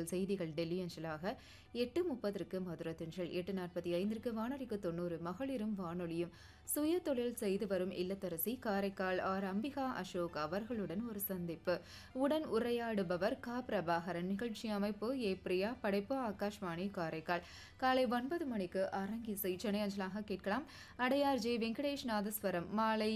செய்திகள் டெல்லி அஞ்சலாக எட்டு முப்பதற்கு மதுரை தென்றல் எட்டு நாற்பத்தி ஐந்திற்கு வானொலிக்கு தொண்ணூறு மகளிரும் வானொலியும் சுய தொழில் செய்து வரும் இல்லத்தரசி காரைக்கால் ஆர் அம்பிகா அசோக் அவர்களுடன் ஒரு சந்திப்பு உடன் உரையாடுபவர் கா பிரபாகரன் நிகழ்ச்சி அமைப்பு ஏ பிரியா படைப்பு ஆகாஷ்வாணி காரைக்கால் காலை ஒன்பது மணிக்கு அரங்கிசை சென்னை அஞ்சலாக கேட்கலாம் அடையார் ஜே வெங்கடேஷ் நாதஸ்வரம் மாலை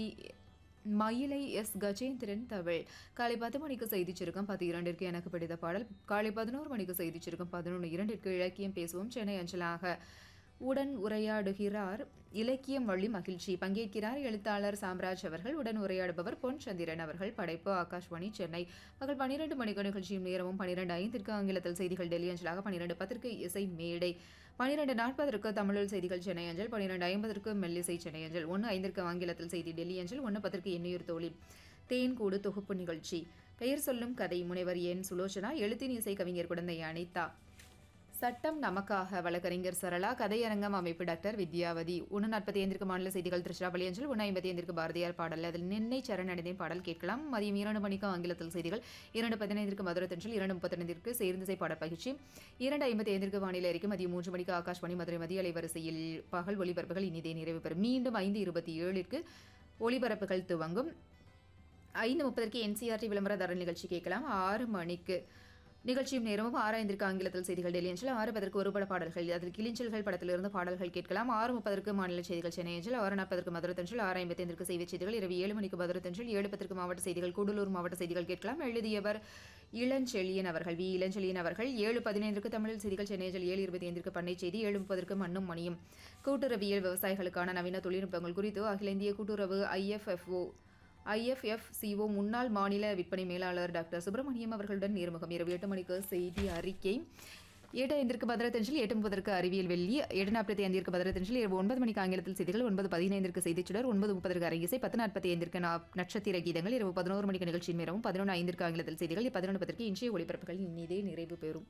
மயிலை எஸ் கஜேந்திரன் தமிழ் காலை பத்து மணிக்கு செய்திச் சுருக்கம் பத்து இரண்டிற்கு எனக்கு பிடித்த பாடல் காலை பதினோரு மணிக்கு செய்திச் சுருக்கம் பதினொன்று இரண்டிற்கு இலக்கியம் பேசுவோம் சென்னை அஞ்சலாக உடன் உரையாடுகிறார் இலக்கியம் வழி மகிழ்ச்சி பங்கேற்கிறார் எழுத்தாளர் சாம்ராஜ் அவர்கள் உடன் உரையாடுபவர் பொன் சந்திரன் அவர்கள் படைப்பு ஆகாஷ்வாணி சென்னை பகல் பன்னிரண்டு மணிக்கு நிகழ்ச்சியும் நேரமும் பன்னிரண்டு ஐந்திற்கு ஆங்கிலத்தில் செய்திகள் டெல்லி அஞ்சலாக பன்னிரண்டு பத்திற்கு இசை மேடை பன்னிரண்டு நாற்பதற்கு தமிழில் செய்திகள் சென்னை அஞ்சல் பன்னிரண்டு ஐம்பதற்கு மெல்லிசை சென்னை அஞ்சல் ஒன்று ஐந்திற்கு ஆங்கிலத்தில் செய்தி டெல்லி அஞ்சல் ஒன்று பத்திற்கு எண்ணியூர் தோழி தேன்கூடு தொகுப்பு நிகழ்ச்சி பெயர் சொல்லும் கதை முனைவர் என் சுலோச்சனா எழுத்தின் இசை கவிஞர் குழந்தை அனிதா சட்டம் நமக்காக வழக்கறிஞர் சரளா கதையரங்கம் அமைப்பு டாக்டர் வித்யாவதி ஒன்று நாற்பத்தி ஐந்திற்கு மாநில செய்திகள் திருச்சிராப்பள்ளி அஞ்சல் ஒன்று ஐம்பத்தி ஐந்திற்கு பாரதியார் பாடல் அதில் நின்னை சரணடைந்தேன் பாடல் கேட்கலாம் மதியம் இரண்டு மணிக்கு ஆங்கிலத்தில் செய்திகள் இரண்டு பதினைந்திற்கு மதுரை தென்றல் இரண்டு முப்பத்தைந்திற்கு சேர்ந்திசை பாடல் பயிற்சி இரண்டு ஐம்பத்தி ஐந்திற்கு வானிலை அறிக்கை மதியம் மூன்று மணிக்கு ஆகாஷ்வாணி மதுரை மதிய அலைவரிசையில் பகல் ஒலிபரப்புகள் இனிதே நிறைவு பெறும் மீண்டும் ஐந்து இருபத்தி ஏழிற்கு ஒலிபரப்புகள் துவங்கும் ஐந்து முப்பதற்கு என்சிஆர்டி விளம்பரதாரர் நிகழ்ச்சி கேட்கலாம் ஆறு மணிக்கு நிகழ்ச்சியும் நேரமும் ஆறாய்ந்திற்கு ஆங்கிலத்தில் செய்திகள் டெல்லி அஞ்சல் ஆறு பதற்கு ஒருபட பாடல்கள் அதில் கிளிஞ்சல்கள் படத்திலிருந்து பாடல்கள் கேட்கலாம் ஆறு முப்பதற்கு மாநில செய்திகள் சென்னை அஞ்சல் ஆறு நாற்பதற்கு மதுரை தென்றல் ஆறு ஐம்பத்தைந்திற்கு செய்தி செய்திகள் இரவு ஏழு மணிக்கு மதுரை தென்றல் ஏழு பத்திற்கு மாவட்ட செய்திகள் கூடலூர் மாவட்ட செய்திகள் கேட்கலாம் எழுதியவர் இளஞ்செழியன் அவர்கள் வி இளஞ்செழியன் அவர்கள் ஏழு பதினைந்திற்கு தமிழில் செய்திகள் சென்னை அஞ்சல் ஏழு இருபத்தி ஐந்திற்கு பண்ணை செய்தி ஏழு முப்பதற்கு மண்ணும் மணியும் கூட்டுறவியல் விவசாயிகளுக்கான நவீன தொழில்நுட்பங்கள் குறித்து அகில இந்திய கூட்டுறவு ஐஎஃப்எஃப்ஓ ஐஎஃப்எஃப்சிஓ முன்னாள் மாநில விற்பனை மேலாளர் டாக்டர் சுப்பிரமணியம் அவர்களுடன் நேர்முகம் இரவு எட்டு மணிக்கு செய்தி அறிக்கை எட்டு ஐந்திற்கு பத்திர தென்றல் எட்டு முப்பதற்கு அறிவியல் வெள்ளி எட்டு நாற்பத்தி ஐந்திற்கு பத்திர தென்றல் இரவு ஒன்பது மணிக்கு ஆங்கிலத்தில் செய்திகள் ஒன்பது பதினைந்திற்கு செய்திச்சுடர் ஒன்பது முப்பதற்கு அரங்கிசை பத்து நாற்பத்தி ஐந்திற்கு நா- நட்சத்திர கீதங்கள் இரவு பதினோரு மணிக்கு நிகழ்ச்சியின் நேரமும் பதினொன்று ஐந்திற்கு ஆங்கிலத்தில் செய்திகள் பதினொன்று பத்திற்கு இன்றைய ஒளிபரப்புகள் இனிதே நிறைவு பெறும்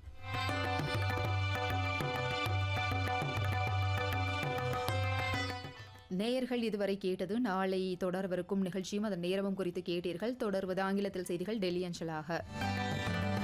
நேயர்கள் இதுவரை கேட்டது நாளை தொடர்வருக்கும் நிகழ்ச்சியும் அதன் நேரமும் குறித்து கேட்டீர்கள் தொடர்வது ஆங்கிலத்தில் செய்திகள் டெல்லி அஞ்சலாக